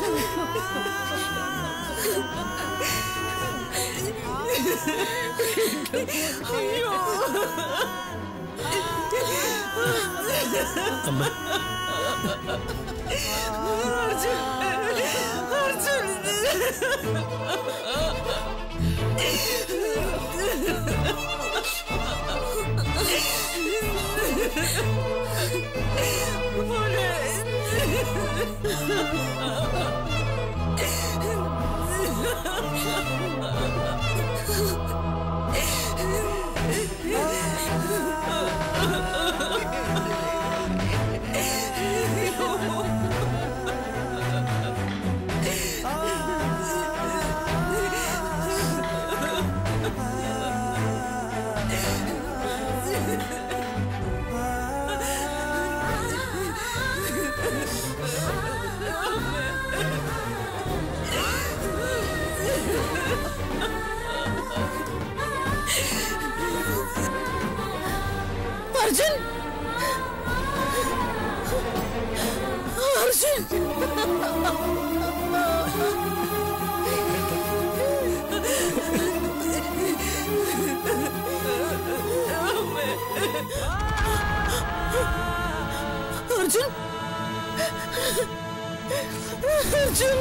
അമ്മ അർജുൻ അർജുൻ അർജുൻ അർജുൻ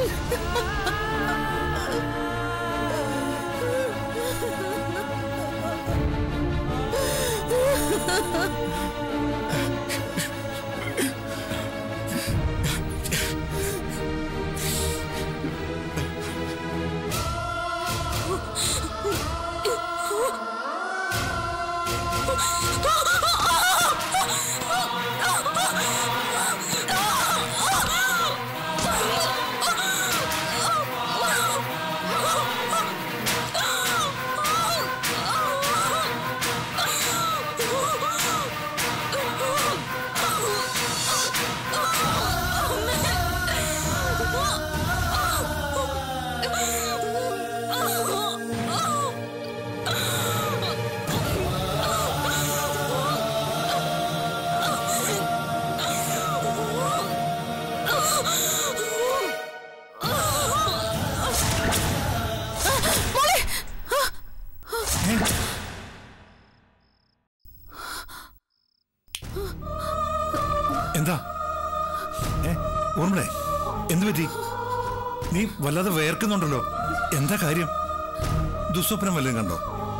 എന്താ ഏ ഊർമിളെ എന്തു പറ്റി നീ വല്ലാതെ വേർക്കുന്നുണ്ടല്ലോ എന്താ കാര്യം ദുസ്വപ്നം വല്ലതും കണ്ടോ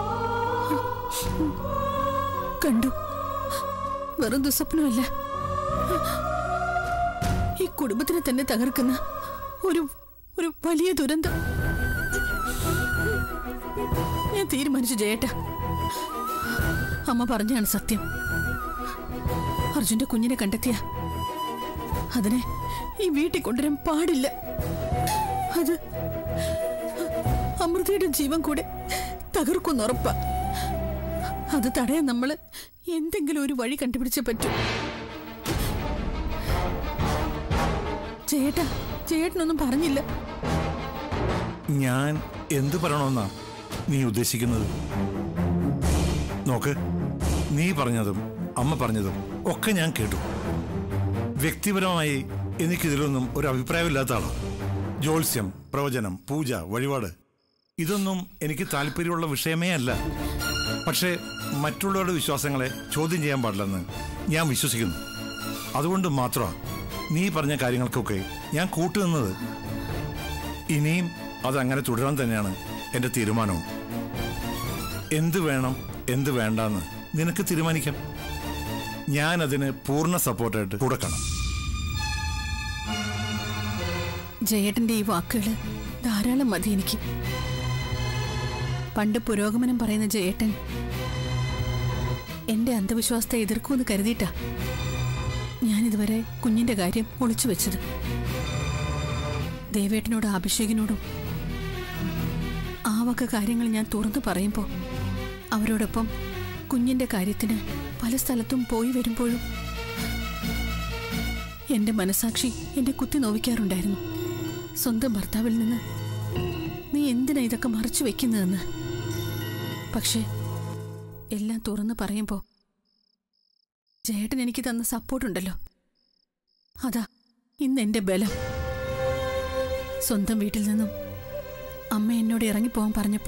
കണ്ടു വെറും ദുസ്വപ്നമല്ല ഈ കുടുംബത്തിനെ തന്നെ തകർക്കുന്ന ഒരു ഒരു വലിയ ദുരന്തം ഞാൻ തീരുമാനിച്ചു ജയേട്ട അമ്മ പറഞ്ഞാണ് സത്യം അർജുന്റെ കുഞ്ഞിനെ കണ്ടെത്തിയ അതിനെ ഈ വീട്ടിൽ കൊണ്ടുവരാൻ പാടില്ല അത് അമൃതയുടെ ജീവൻ കൂടെ തകർക്കുന്നുറപ്പാ അത് തടയാൻ നമ്മൾ എന്തെങ്കിലും ഒരു വഴി കണ്ടുപിടിച്ചേ പറ്റൂ ചേട്ടാ ചേട്ടനൊന്നും പറഞ്ഞില്ല ഞാൻ എന്തു പറയണമെന്നാ നീ ഉദ്ദേശിക്കുന്നത് നോക്ക് നീ പറഞ്ഞതും അമ്മ പറഞ്ഞതും ഒക്കെ ഞാൻ കേട്ടു വ്യക്തിപരമായി എനിക്കിതിലൊന്നും ഒരു അഭിപ്രായമില്ലാത്ത ആളാണ് ജ്യോത്സ്യം പ്രവചനം പൂജ വഴിപാട് ഇതൊന്നും എനിക്ക് താല്പര്യമുള്ള വിഷയമേ അല്ല പക്ഷേ മറ്റുള്ളവരുടെ വിശ്വാസങ്ങളെ ചോദ്യം ചെയ്യാൻ പാടില്ലെന്ന് ഞാൻ വിശ്വസിക്കുന്നു അതുകൊണ്ട് മാത്രമാണ് നീ പറഞ്ഞ കാര്യങ്ങൾക്കൊക്കെ ഞാൻ കൂട്ടുനിന്നത് ഇനിയും അതങ്ങനെ തുടരാൻ തന്നെയാണ് എൻ്റെ തീരുമാനവും എന്ത് വേണം എന്ത് വേണ്ടാന്ന് നിനക്ക് തീരുമാനിക്കാം ഞാൻ അതിന് പൂർണ്ണ സപ്പോർട്ടായിട്ട് കൊടുക്കണം ജയേട്ടന്റെ ഈ വാക്കുകൾ ധാരാളം മതി എനിക്ക് പണ്ട് പുരോഗമനം പറയുന്ന ജയേട്ടൻ എന്റെ അന്ധവിശ്വാസത്തെ എതിർക്കുമെന്ന് കരുതിയിട്ടാ ഞാനിതുവരെ കുഞ്ഞിന്റെ കാര്യം ഒളിച്ചു വെച്ചത് ദേവേട്ടനോടും അഭിഷേകിനോടും ആ വക കാര്യങ്ങൾ ഞാൻ തുറന്നു പറയുമ്പോൾ അവരോടൊപ്പം കുഞ്ഞിന്റെ കാര്യത്തിന് പല സ്ഥലത്തും പോയി വരുമ്പോഴും എന്റെ മനസാക്ഷി എന്നെ കുത്തി നോവിക്കാറുണ്ടായിരുന്നു സ്വന്തം ഭർത്താവിൽ നിന്ന് നീ എന്തിനാ ഇതൊക്കെ മറച്ചു വെക്കുന്നതെന്ന് പക്ഷേ എല്ലാം തുറന്ന് പറയുമ്പോൾ ചേട്ടൻ എനിക്ക് തന്ന സപ്പോർട്ടുണ്ടല്ലോ അതാ ഇന്ന് എന്റെ ബലം സ്വന്തം വീട്ടിൽ നിന്നും അമ്മ എന്നോട് ഇറങ്ങിപ്പോവാൻ പറഞ്ഞപ്പോ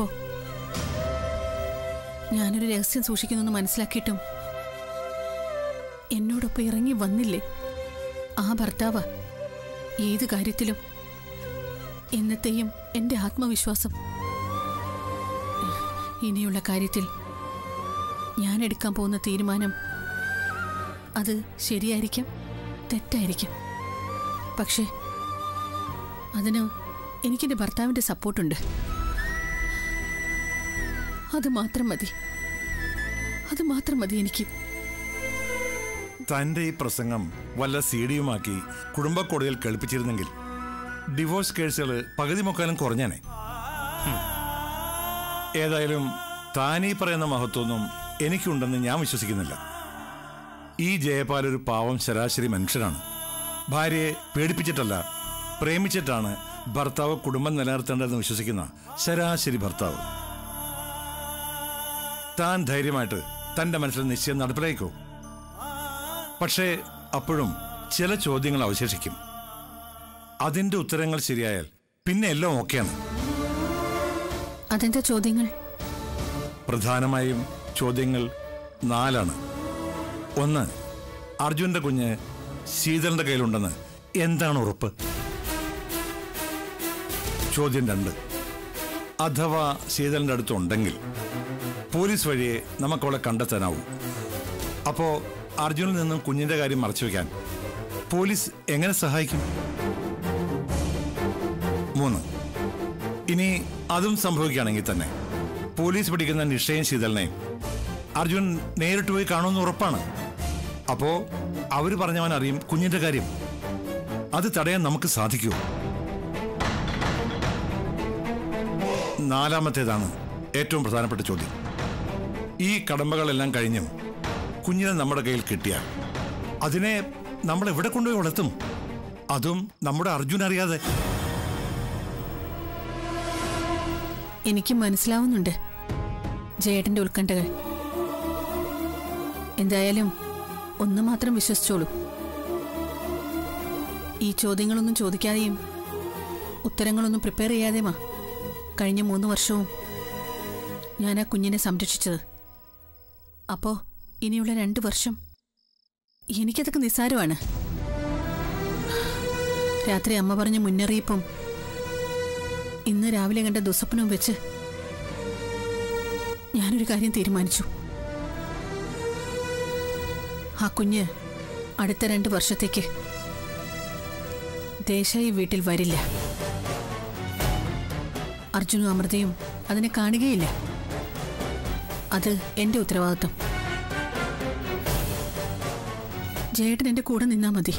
ഞാനൊരു രഹസ്യം സൂക്ഷിക്കുന്നെന്ന് മനസ്സിലാക്കിയിട്ടും എന്നോടൊപ്പം ഇറങ്ങി വന്നില്ലേ ആ ഭർത്താവ് ഏത് കാര്യത്തിലും എന്നത്തെയും എൻ്റെ ആത്മവിശ്വാസം ഇനിയുള്ള കാര്യത്തിൽ ഞാൻ എടുക്കാൻ പോകുന്ന തീരുമാനം അത് ശരിയായിരിക്കാം തെറ്റായിരിക്കും പക്ഷേ അതിന് എനിക്കെൻ്റെ ഭർത്താവിൻ്റെ സപ്പോർട്ടുണ്ട് അത് മാത്രം മതി അത് മാത്രം മതി എനിക്ക് തന്റെ ഈ പ്രസംഗം വല്ല സി ഡിയുമാക്കി കുടുംബക്കോടതിയിൽ കേൾപ്പിച്ചിരുന്നെങ്കിൽ ഡിവോഴ്സ് കേസുകൾ പകുതി മുക്കാലും കുറഞ്ഞാനെ ഹും. ഏതായാലും താനീ പറയുന്ന മഹത്വമൊന്നും എനിക്കുണ്ടെന്ന് ഞാൻ വിശ്വസിക്കുന്നില്ല ഈ ജയപാൽ ഒരു പാവം ശരാശരി മനുഷ്യനാണ് ഭാര്യയെ പേടിപ്പിച്ചിട്ടല്ല പ്രേമിച്ചിട്ടാണ് ഭർത്താവ് കുടുംബം നിലനിർത്തേണ്ടതെന്ന് വിശ്വസിക്കുന്ന ശരാശരി ഭർത്താവ് താൻ ധൈര്യമായിട്ട് തന്റെ മനസ്സിൽ നിശ്ചയം നടപ്പിലാക്കോ പക്ഷേ അപ്പോഴും ചില ചോദ്യങ്ങൾ അവശേഷിക്കും അതിന്റെ ഉത്തരങ്ങൾ ശരിയായാൽ പിന്നെ എല്ലാം ഓക്കെയാണ് അതെന്താ ചോദ്യങ്ങൾ പ്രധാനമായും ചോദ്യങ്ങൾ നാലാണ് ഒന്ന് അർജുന്റെ കുഞ്ഞ് ശീതളിന്റെ കയ്യിലുണ്ടെന്ന് എന്താണ് ഉറപ്പ് ചോദ്യം രണ്ട് അഥവാ ശീതളിന്റെ അടുത്തുണ്ടെങ്കിൽ പോലീസ് വഴിയെ നമുക്കവളെ കണ്ടെത്താനാവും അപ്പോ അർജുനിൽ നിന്നും കുഞ്ഞിന്റെ കാര്യം മറച്ചു വെക്കാൻ പോലീസ് എങ്ങനെ സഹായിക്കും മൂന്ന് ഇനി അതും സംഭവിക്കുകയാണെങ്കിൽ തന്നെ പോലീസ് പിടിക്കുന്ന നിഷയും ശീതളിനെയും അർജുൻ നേരിട്ട് പോയി കാണുമെന്ന് ഉറപ്പാണ് അപ്പോ അവര് പറഞ്ഞവൻ അറിയും കുഞ്ഞിന്റെ കാര്യം അത് തടയാൻ നമുക്ക് സാധിക്കുമോ നാലാമത്തേതാണ് ഏറ്റവും പ്രധാനപ്പെട്ട ചോദ്യം ഈ കടമ്പകളെല്ലാം കഴിഞ്ഞും കുഞ്ഞിനെ നമ്മുടെ കയ്യിൽ കിട്ടിയാൽ അതിനെ നമ്മൾ എവിടെ കൊണ്ടുപോയി വളർത്തും അതും നമ്മുടെ അർജുൻ അറിയാതെ എനിക്ക് മനസ്സിലാവുന്നുണ്ട് ജയേട്ടന്റെ ഉത്കണ്ഠകൾ എന്തായാലും ഒന്ന് മാത്രം വിശ്വസിച്ചോളൂ ഈ ചോദ്യങ്ങളൊന്നും ചോദിക്കാതെയും ഉത്തരങ്ങളൊന്നും പ്രിപ്പയർ ചെയ്യാതെയുമാ കഴിഞ്ഞ മൂന്ന് വർഷവും ഞാൻ ആ കുഞ്ഞിനെ സംരക്ഷിച്ചത് അപ്പോ ഇനിയുള്ള രണ്ട് വർഷം എനിക്കതൊക്കെ നിസ്സാരമാണ് രാത്രി അമ്മ പറഞ്ഞ മുന്നറിയിപ്പും ഇന്ന് രാവിലെ കണ്ട ദുസ്വപ്നവും വെച്ച് ഞാനൊരു കാര്യം തീരുമാനിച്ചു ആ കുഞ്ഞ് അടുത്ത രണ്ട് വർഷത്തേക്ക് ദേശായി വീട്ടിൽ വരില്ല അർജുനും അമൃതയും അതിനെ കാണുകയില്ല അത് എന്റെ ഉത്തരവാദിത്വം ജയേട്ടൻ എന്റെ കൂടെ നിന്നാ മതി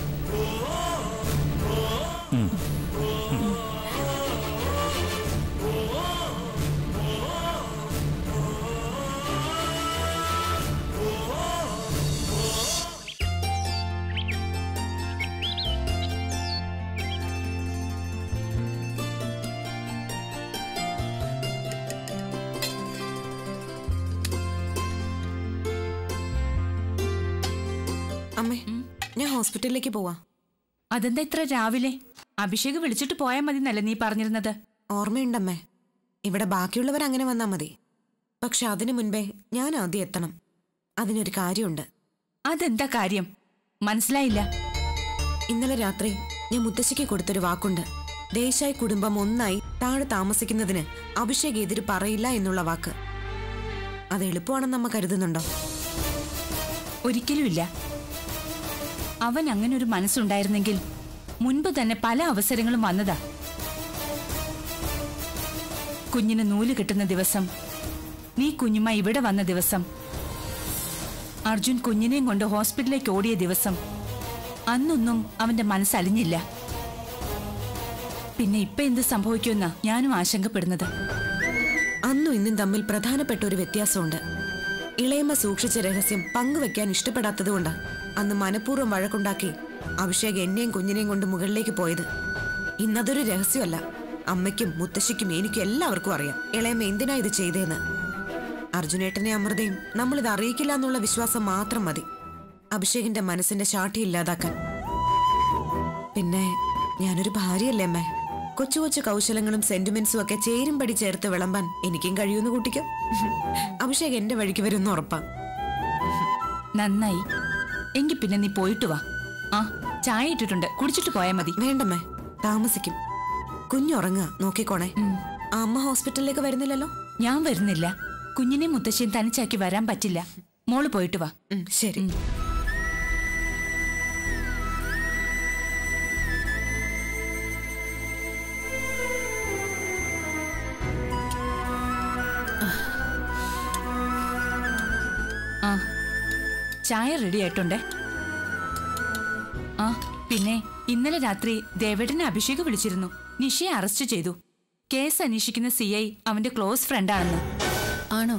അമ്മേ ഞാൻ ഹോസ്പിറ്റലിലേക്ക് പോവാ അതെന്താ ഇത്ര രാവിലെ അഭിഷേക് വിളിച്ചിട്ട് പോയാൽ മതി എന്നല്ലേ നീ പറഞ്ഞിരുന്നത് ഓർമ്മയുണ്ടമ്മേ ഇവിടെ ബാക്കിയുള്ളവർ അങ്ങനെ വന്നാ മതി പക്ഷെ അതിനു മുൻപേ ഞാൻ ആദ്യം എത്തണം അതിനൊരു കാര്യമുണ്ട് അതെന്താ കാര്യം മനസ്സിലായില്ല ഇന്നലെ രാത്രി ഞാൻ മുത്തശ്ശിക്ക് കൊടുത്തൊരു വാക്കുണ്ട് ദേശായി കുടുംബം ഒന്നായി താഴെ താമസിക്കുന്നതിന് അഭിഷേക് എതിര് പറയില്ല എന്നുള്ള വാക്ക് അത് എളുപ്പമാണെന്ന് നമ്മ കരുതുന്നുണ്ടോ ഒരിക്കലുമില്ല അവൻ അങ്ങനെ ഒരു മനസ്സുണ്ടായിരുന്നെങ്കിൽ മുൻപ് തന്നെ പല അവസരങ്ങളും വന്നതാ കുഞ്ഞിന് നൂല് കിട്ടുന്ന ദിവസം നീ കുഞ്ഞുമ്മ ഇവിടെ വന്ന ദിവസം അർജുൻ കുഞ്ഞിനെയും കൊണ്ട് ഹോസ്പിറ്റലിലേക്ക് ഓടിയ ദിവസം അന്നൊന്നും അവന്റെ മനസ്സലിഞ്ഞില്ല പിന്നെ ഇപ്പൊ എന്ത് സംഭവിക്കുമെന്നാ ഞാനും ആശങ്കപ്പെടുന്നത് അന്നും ഇന്നും തമ്മിൽ പ്രധാനപ്പെട്ട ഒരു വ്യത്യാസമുണ്ട് ഇളയമ്മ സൂക്ഷിച്ച രഹസ്യം പങ്കുവെക്കാൻ ഇഷ്ടപ്പെടാത്തതുകൊണ്ട് അന്ന് മനഃപൂർവ്വം വഴക്കുണ്ടാക്കി അഭിഷേക് എന്നെയും കുഞ്ഞിനെയും കൊണ്ട് മുകളിലേക്ക് പോയത് ഇന്നതൊരു രഹസ്യമല്ല അമ്മയ്ക്കും മുത്തശ്ശിക്കും എനിക്കും എല്ലാവർക്കും അറിയാം ഇളയമ്മ എന്തിനാ ഇത് ചെയ്തേന്ന് അർജുനേട്ടനെ അമൃതയും നമ്മളിത് അറിയിക്കില്ല എന്നുള്ള വിശ്വാസം മാത്രം മതി അഭിഷേകിന്റെ മനസ്സിന്റെ ശാഠ്യം ഇല്ലാതാക്കാൻ പിന്നെ ഞാനൊരു ഭാര്യയല്ലേ അമ്മേ കൊച്ചു കൊച്ചു കൗശലങ്ങളും സെന്റിമെന്റ്സും ഒക്കെ ചേരുംപടി ചേർത്ത് വിളമ്പാൻ എനിക്കും കഴിയുമെന്ന് കൂട്ടിക്കോ അഭിഷേക് എന്റെ വഴിക്ക് വരുമെന്ന് ഉറപ്പാ നന്നായി എങ്കി പിന്നെ നീ പോയിട്ട് വാ ആ ചായ ഇട്ടിട്ടുണ്ട് കുടിച്ചിട്ട് പോയാ മതി വേണ്ടമ്മേ താമസിക്കും കുഞ്ഞുറങ്ങുക നോക്കിക്കോണേ ആ അമ്മ ഹോസ്പിറ്റലിലേക്ക് വരുന്നില്ലല്ലോ ഞാൻ വരുന്നില്ല കുഞ്ഞിനെ മുത്തശ്ശിയും തനിച്ചാക്കി വരാൻ പറ്റില്ല മോള് പോയിട്ട് വാ ഉം, ശരി ആ ചായ റെഡി ആയിട്ടുണ്ടേ ആ പിന്നെ ഇന്നലെ രാത്രി ദേവേട്ടനെ അഭിഷേക് വിളിച്ചിരുന്നു നിഷയെ അറസ്റ്റ് ചെയ്തു കേസ് അന്വേഷിക്കുന്ന സി ഐ അവന്റെ ക്ലോസ് ഫ്രണ്ടാണെന്ന് ആണോ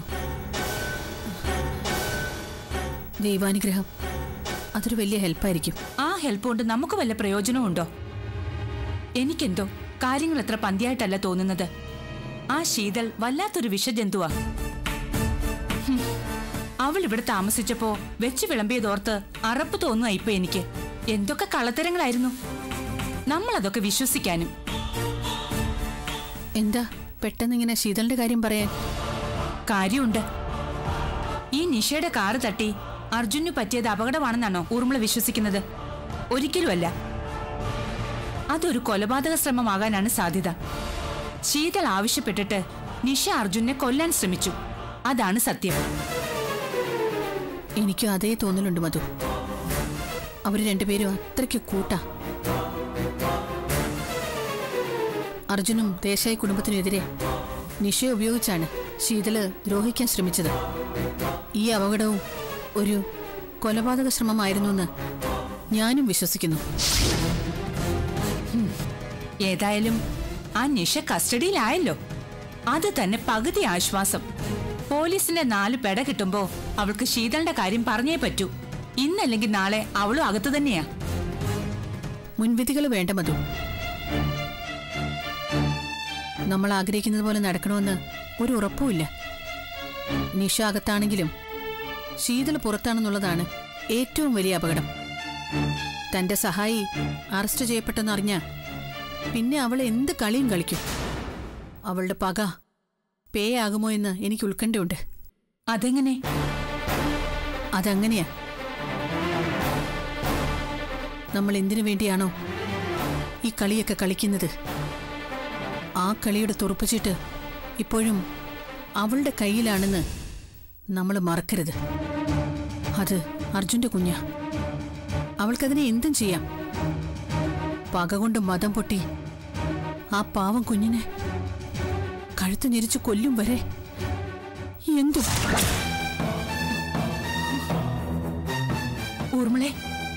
ദൈവാനുഗ്രഹം അതൊരു വലിയ ഹെൽപ്പായിരിക്കും ആ ഹെൽപ്പ് കൊണ്ട് നമുക്ക് വല്ല പ്രയോജനവും ഉണ്ടോ എനിക്കെന്തോ കാര്യങ്ങൾ എത്ര പന്തിയായിട്ടല്ല തോന്നുന്നത് ആ ശീതൾ വല്ലാത്തൊരു വിഷജന്തുവാ ഹും. അവൾ ഇവിടെ താമസിച്ചപ്പോ വെച്ച് വിളമ്പിയതോർത്ത് അറപ്പ് തോന്നുക ഇപ്പൊ എനിക്ക് എന്തൊക്കെ കള്ളത്തരങ്ങളായിരുന്നു നമ്മൾ അതൊക്കെ വിശ്വസിക്കാനും എന്താ പെട്ടെന്ന് ഇങ്ങനെ ശീതളിന്റെ കാര്യം പറയാൻ കാര്യമുണ്ട് ഈ നിഷയുടെ കാറ് തട്ടി അർജുനു പറ്റിയത് അപകടമാണെന്നാണോ ഊർമിള വിശ്വസിക്കുന്നത് ഒരിക്കലുമല്ല അതൊരു കൊലപാതക ശ്രമമാകാനാണ് സാധ്യത ശീതൾ ആവശ്യപ്പെട്ടിട്ട് നിഷ അർജുനെ കൊല്ലാൻ ശ്രമിച്ചു അതാണ് സത്യം എനിക്കും അതേ തോന്നലുണ്ട് മധു അവര് രണ്ടുപേരും അത്രയ്ക്ക് കൂട്ടാ അർജുനും ദേശായി കുടുംബത്തിനെതിരെ നിഷയെ ഉപയോഗിച്ചാണ് ശീതള് ദ്രോഹിക്കാൻ ശ്രമിച്ചത് ഈ അപകടവും ഒരു കൊലപാതക ശ്രമമായിരുന്നു എന്ന് ഞാനും വിശ്വസിക്കുന്നു ഏതായാലും ആ നിഷ കസ്റ്റഡിയിലായല്ലോ അത് തന്നെ പകുതി ആശ്വാസം പോലീസിന്റെ നാല് പെട കിട്ടുമ്പോ അവൾക്ക് ശീതളിന്റെ കാര്യം പറഞ്ഞേ പറ്റൂ ഇന്നല്ലെങ്കിൽ നാളെ അവളും അകത്ത് തന്നെയാ മുൻവിധികൾ വേണ്ട മധു നമ്മൾ ആഗ്രഹിക്കുന്നത് പോലെ നടക്കണമെന്ന് ഒരു ഉറപ്പുമില്ല നിഷ അകത്താണെങ്കിലും ശീതൾ പുറത്താണെന്നുള്ളതാണ് ഏറ്റവും വലിയ അപകടം തന്റെ സഹായി അറസ്റ്റ് ചെയ്യപ്പെട്ടെന്നറിഞ്ഞ പിന്നെ അവൾ എന്ത് കളിയും കളിക്കും അവളുടെ പക പേ ആകുമോ എന്ന് എനിക്ക് ഉത്കണ്ഠയുണ്ട് അതെങ്ങനെ അതങ്ങനെയാ നമ്മൾ എന്തിനു വേണ്ടിയാണോ ഈ കളിയൊക്കെ കളിക്കുന്നത് ആ കളിയുടെ തുറപ്പിച്ചിട്ട് ഇപ്പോഴും അവളുടെ കയ്യിലാണെന്ന് നമ്മൾ മറക്കരുത് അത് അർജുന്റെ കുഞ്ഞാ അവൾക്കതിനെ എന്തും ചെയ്യാം പക കൊണ്ട് മതം പൊട്ടി ആ പാവം കുഞ്ഞിനെ കഴുത്ത് ഞെരിച്ച് കൊല്ലും വരെ എന്തും ഊർമിളെ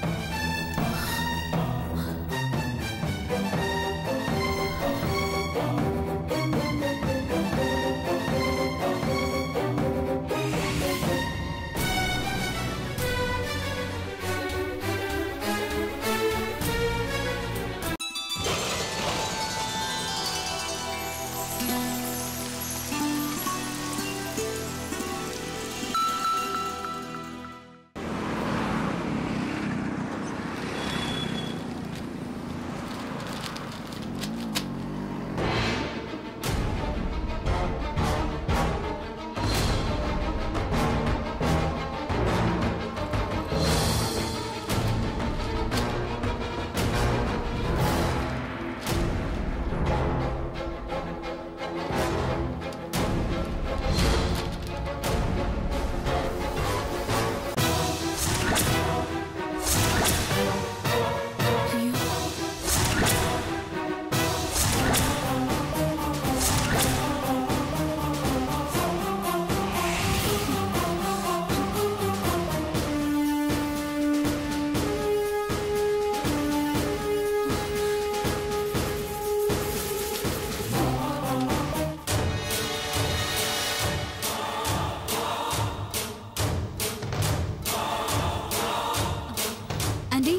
ആന്റി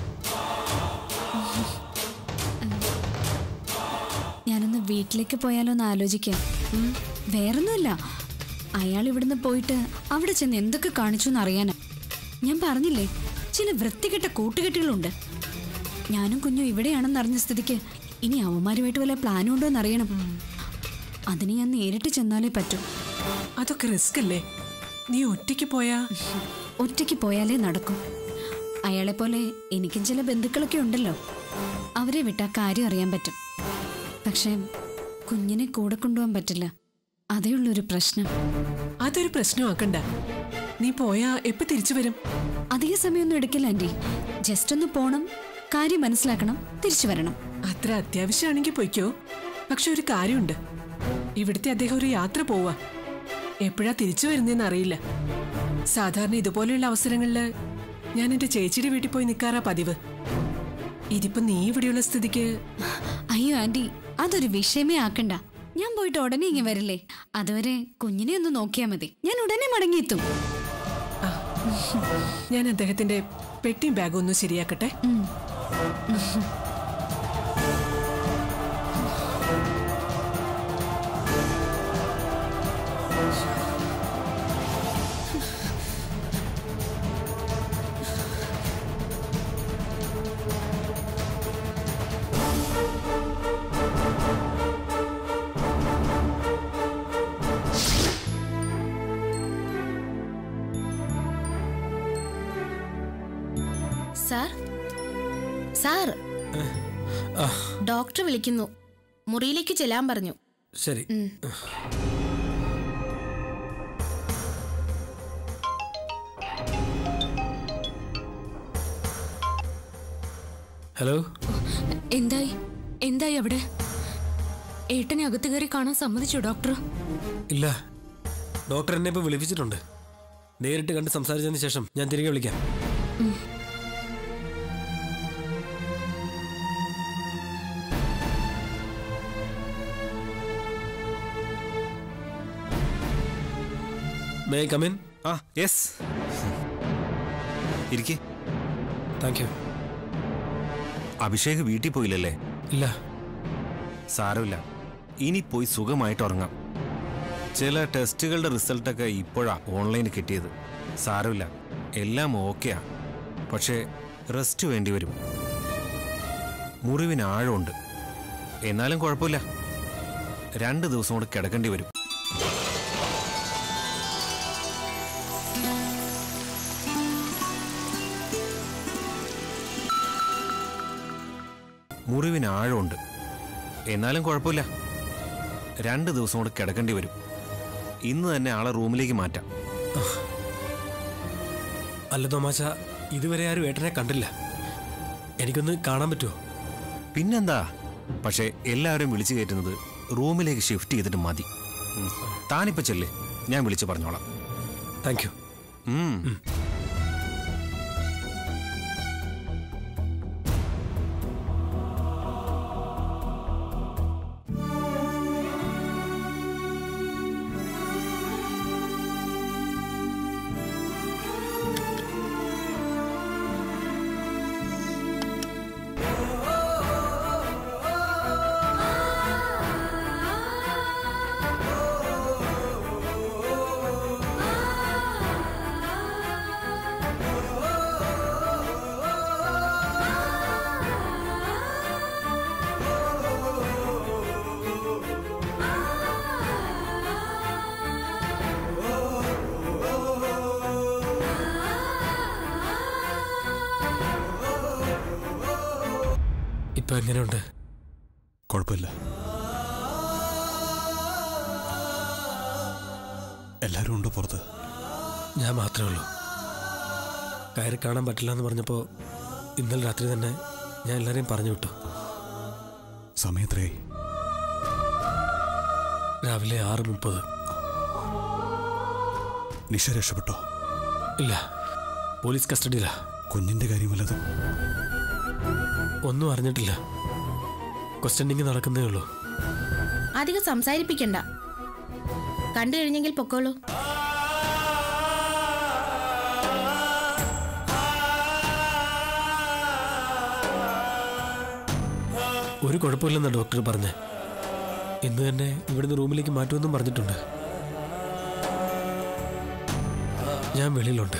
ഞാനൊന്ന് വീട്ടിലേക്ക് പോയാലോ എന്ന് ആലോചിക്കാം ഉം, വേറൊന്നുമില്ല അയാൾ ഇവിടുന്ന് പോയിട്ട് അവിടെ ചെന്ന് എന്തൊക്കെ കാണിച്ചു എന്ന് അറിയാനാ ഞാൻ പറഞ്ഞില്ലേ ചില വൃത്തികെട്ട കൂട്ടുകെട്ടുകളുണ്ട് ഞാനും കുഞ്ഞും ഇവിടെയാണെന്ന് അറിഞ്ഞ സ്ഥിതിക്ക് ഇനി അവന്മാരുമായിട്ട് വല്ല പ്ലാനും ഉണ്ടോ എന്നറിയണം അതിന് ഞാൻ നേരിട്ട് ചെന്നാലേ പറ്റൂ അതൊക്കെ റിസ്ക് അല്ലേ നീ ഒറ്റയ്ക്ക് പോയാ ഒറ്റയ്ക്ക് പോയാലേ നടക്കും അയാളെ പോലെ എനിക്കും ചില ബന്ധുക്കളൊക്കെ ഉണ്ടല്ലോ അവരെ വിട്ടാ കാര്യം അറിയാൻ പറ്റും പക്ഷേ കുഞ്ഞിനെ കൂടെ കൊണ്ടുപോകാൻ പറ്റില്ല അതേ ഉള്ളൊരു പ്രശ്നം അതൊരു പ്രശ്നമാക്കണ്ട നീ പോയാ എപ്പോ തിരിച്ചു വരും അധിക സമയമൊന്നും എടുക്കില്ല ആന്റി ജസ്റ്റ് ഒന്ന് പോണം കാര്യം മനസ്സിലാക്കണം തിരിച്ചു വരണം അത്ര അത്യാവശ്യമാണെങ്കിൽ പൊയ്ക്കോ പക്ഷെ ഒരു കാര്യമുണ്ട് ഇവിടുത്തെ അദ്ദേഹം ഒരു യാത്ര പോവാ എപ്പോഴാ തിരിച്ചു വരുന്നതെന്ന് അറിയില്ല സാധാരണ ഇതുപോലെയുള്ള അവസരങ്ങളിൽ ഞാൻ എന്റെ ചേച്ചിയുടെ വീട്ടിൽ പോയി നിൽക്കാറാ പതിവ് ഇതിപ്പോ നീ ഇവിടെയുള്ള സ്ഥിതിക്ക് അയ്യോ ആന്റി അതൊരു വിഷയമേ ആക്കണ്ട ഞാൻ പോയിട്ട് ഉടനെ ഇങ്ങ് വരില്ലേ അതുവരെ കുഞ്ഞിനെ ഒന്ന് നോക്കിയാൽ മതി ഞാൻ ഉടനെ മടങ്ങിയെത്തും ഞാൻ അദ്ദേഹത്തിന്റെ പെട്ടിയും ബാഗും ഒന്ന് ശരിയാക്കട്ടെ സാർ സാർ ഡോക്ടർ വിളിക്കുന്നു മുറിയിലേക്ക് ചെല്ലാൻ പറഞ്ഞു ശരി ഹലോ എന്തായി എന്തായി അവിടെ ഏട്ടനെ അകത്ത് കയറി കാണാൻ സമ്മതിച്ചോ ഡോക്ടർ ഇല്ല ഡോക്ടർ എന്നെ ഇപ്പം വിളിപ്പിച്ചിട്ടുണ്ട് നേരിട്ട് കണ്ട് സംസാരിച്ചതിന് ശേഷം ഞാൻ തിരികെ വിളിക്കാം മേ കമിൻ ആ യെസ് ഇരിക്കെ താങ്ക് യു അഭിഷേക് വീട്ടിൽ പോയില്ലല്ലേ ഇല്ല സാരമില്ല ഇനി പോയി സുഖമായിട്ട് ഉറങ്ങാം ചില ടെസ്റ്റുകളുടെ റിസൾട്ടൊക്കെ ഇപ്പോഴാ ഓൺലൈനിൽ കിട്ടിയത് സാരമില്ല എല്ലാം ഓക്കെയാ പക്ഷേ റെസ്റ്റ് വേണ്ടി വരും മുറിവിന് ആഴമുണ്ട് എന്നാലും കുഴപ്പമില്ല രണ്ട് ദിവസം കൂടെ കിടക്കേണ്ടി വരും മുറിവിന് ആഴമുണ്ട് എന്നാലും കുഴപ്പമില്ല രണ്ട് ദിവസം കൂടെ കിടക്കേണ്ടി വരും ഇന്ന് തന്നെ ആളെ റൂമിലേക്ക് മാറ്റാം അല്ല തോമാച്ച ഇതുവരെ ആരും ഏട്ടനെ കണ്ടില്ല എനിക്കൊന്ന് കാണാൻ പറ്റുമോ പിന്നെന്താ പക്ഷേ എല്ലാവരും വിളിച്ചു കയറ്റുന്നത് റൂമിലേക്ക് ഷിഫ്റ്റ് ചെയ്തിട്ട് മതി ഉം. താനിപ്പോ ചെല്ല് ഞാൻ വിളിച്ചു പറഞ്ഞോളാം താങ്ക് യു ഉം. ഇപ്പൊ എങ്ങനെയുണ്ട് കുഴപ്പമില്ല എല്ലാവരും ഉണ്ട് പുറത്ത് ഞാൻ മാത്രമേ ഉള്ളൂ കയറി കാണാൻ പറ്റില്ല എന്ന് പറഞ്ഞപ്പോൾ ഇന്നലെ രാത്രി തന്നെ ഞാൻ എല്ലാവരെയും പറഞ്ഞു വിട്ടു സമയത്രേ രാവിലെ ആറ് മുപ്പത് നിഷ രക്ഷപ്പെട്ടോ ഇല്ല പോലീസ് കസ്റ്റഡിയിലാ കുഞ്ഞിന്റെ കാര്യം വല്ലതും ഒന്നും അറിഞ്ഞിട്ടില്ല ക്വസ്റ്റ്യനിങ് നടക്കുന്നേ ഉള്ളൂ അധികം സംസാരിപ്പിക്കണ്ട കണ്ടു കഴിഞ്ഞെങ്കിൽ പൊക്കോളൂ ഒരു കുഴപ്പമില്ലെന്നാ ഡോക്ടർ പറഞ്ഞേ ഇന്ന് തന്നെ ഇവിടുന്ന് റൂമിലേക്ക് മാറ്റുമെന്നും പറഞ്ഞിട്ടുണ്ട് ഞാൻ വെളിയിലുണ്ട്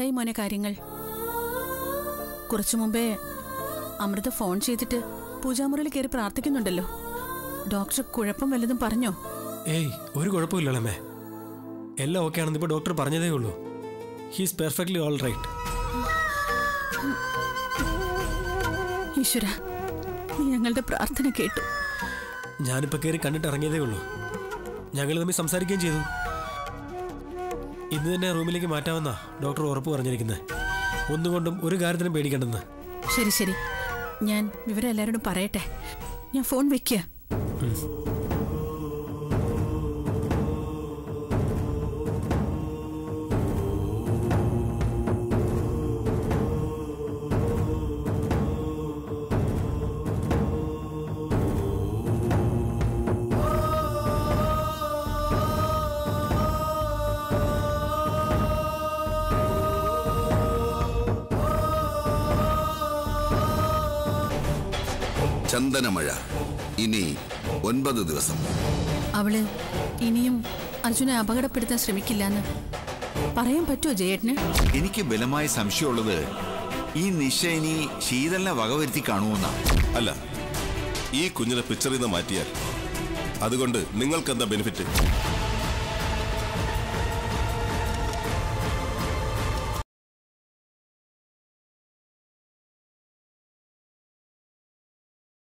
എന്തായി മോനെ കാര്യങ്ങൾ കുറച്ചു മുമ്പേ അമൃത ഫോൺ ചെയ്തിട്ട് പൂജാമുറിയിൽ കയറി പ്രാർത്ഥിക്കുന്നുണ്ടല്ലോ ഡോക്ടർ കുഴപ്പം വല്ലതും പറഞ്ഞോ ഏയ് ഒരു കുഴപ്പമില്ലമ്മേ എല്ലാം ഓക്കെ ആണെന്ന് ഇപ്പോൾ ഡോക്ടർ പറഞ്ഞതേ ഉള്ളൂ ഹീസ് പെർഫെക്റ്റ്ലി ഓൾ റൈറ്റ് ഈശ്വര നീ ഞങ്ങളുടെ പ്രാർത്ഥന കേട്ടു ഞാനിപ്പോൾ കയറി കണ്ടിട്ട് ഇറങ്ങിയതേ ഉള്ളൂ ഞങ്ങൾ തമ്മിൽ സംസാരിക്കുകയും ചെയ്തു ഇന്ന് തന്നെ റൂമിലേക്ക് മാറ്റാമെന്നാ ഡോക്ടർ ഉറപ്പ് പറഞ്ഞിരിക്കുന്നത് ഒന്നുകൊണ്ടും ഒരു കാര്യത്തിനും പേടിക്കണ്ടെന്ന് ശരി ശരി ഞാൻ വിവരം എല്ലാവരോടും പറയട്ടെ ഞാൻ ഫോൺ വെക്കുക ചന്ദനമഴ ഇനി ഒൻപത് ദിവസം അവള് ഇനിയും അർജുനെ അപകടപ്പെടുത്താൻ ശ്രമിക്കില്ലെന്ന് പറയാൻ പറ്റുമോ ജയേട്ടന് എനിക്ക് ബലമായ സംശയമുള്ളത് ഈ നിശ ഇനി ശീതലിനെ വകവരുത്തി കാണുമെന്നാ അല്ല ഈ കുഞ്ഞിനെ പിക്ചറിൽ നിന്ന് മാറ്റിയാൽ അതുകൊണ്ട് നിങ്ങൾക്ക് എന്താ ബെനിഫിറ്റ്